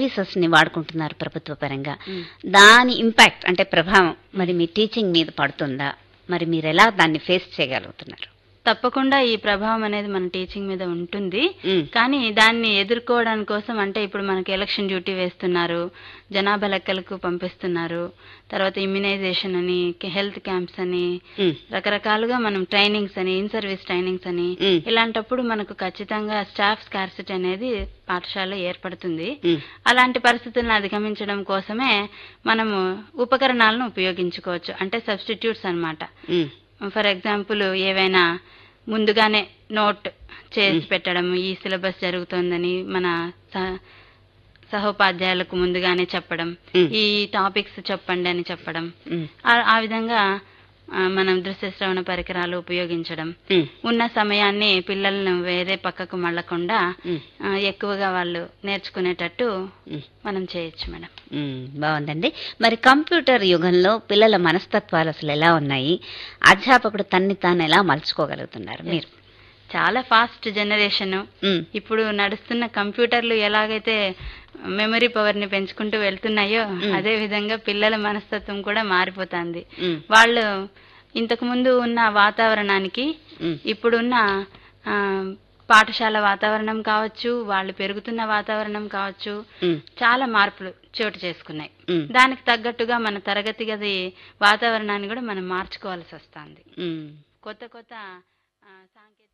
Services ని వాడుకుంటున్నారు ప్రభుత్వ పరంగా దాని ఇంపాక్ట్ అంటే ప్రభావం మరి మీ టీచింగ్ మీద పడుతుందా మరి మీరు ఎలా దాన్ని ఫేస్ చేయగలుగుతున్నారు తప్పకుండా ఈ ప్రభావం అనేది మన టీచింగ్ మీద ఉంటుంది మ్మ్. కానీ దాన్ని ఎదుర్కోవడానికి కోసం అంటే ఇప్పుడు మనకి ఎలక్షన్ డ్యూటీ వేస్తున్నారు జనాభా లెక్కలకు పంపిస్తున్నారు తర్వాత ఇమ్యునైజేషన్ అని హెల్త్ క్యాంప్స్ అని మ్మ్. రకరకాలుగా మనం ట్రైనింగ్స్ అని ఇన్ సర్వీస్ ట్రైనింగ్స్ అని మ్మ్. ఇలాంటప్పుడు మనకు ఖచ్చితంగా స్టాఫ్ స్కార్సిటీ అనేది పాఠశాలలో ఏర్పడుతుంది మ్మ్. అలాంటి పరిస్థితులను అధిగమించడం కోసమే మనము ఉపకరణాలను ఉపయోగించుకోవచ్చు అంటే సబ్స్టిట్యూట్స్ అన్నమాట మ్మ్. ఫర్ ఎగ్జాంపుల్ ఏవైనా ముందుగానే నోట్ చేసి పెట్టడం ఈ సిలబస్ జరుగుతోందని మన స- సహోపాధ్యాయులకు ముందుగానే చెప్పడం మ్మ్. ఈ టాపిక్స్ చెప్పండి అని చెప్పడం మ్మ్. ఆ- ఆ విధంగా ఆ, మనం దృశ్య శ్రవణ పరికరాలు ఉపయోగించడం మ్మ్. ఉన్న సమయాన్ని పిల్లలను వేరే పక్కకు మళ్ళకుండా మ్మ్. ఆ, ఎక్కువగా వాళ్ళు నేర్చుకునేటట్టు మ్మ్. మనం చేయొచ్చు మేడం మ్మ్. బాగుందండి మరి కంప్యూటర్ యుగంలో పిల్లల మనస్తత్వాలు అసలు ఎలా ఉన్నాయి అధ్యాపకుడు తన్ని తాను ఎలా మలుచుకోగలుగుతున్నారు మీరు చాలా ఫాస్ట్ జనరేషన్ మ్మ్. ఇప్పుడు నడుస్తున్న కంప్యూటర్లు ఎలాగైతే మెమరీ పవర్ ని పెంచుకుంటూ వెళ్తున్నాయో అదే విధంగా పిల్లల మనస్తత్వం కూడా మారిపోతుంది మ్మ్. వాళ్ళు ఇంతకు ముందు ఉన్న వాతావరణానికి మ్మ్. ఇప్పుడున్న ఆ, పాఠశాల వాతావరణం కావచ్చు వాళ్ళు పెరుగుతున్న వాతావరణం కావచ్చు మ్మ్. చాలా మార్పులు చోటు చేసుకున్నాయి మ్మ్. దానికి తగ్గట్టుగా మన తరగతి గది వాతావరణాన్ని కూడా మనం మార్చుకోవాల్సి వస్తుంది మ్మ్. కొత్త కొత్త ఆ, సాంకేతిక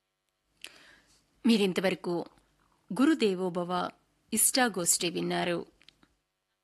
మీరింతవరకు గురుదేవోభవ ఇష్టాగోష్ఠి విన్నారు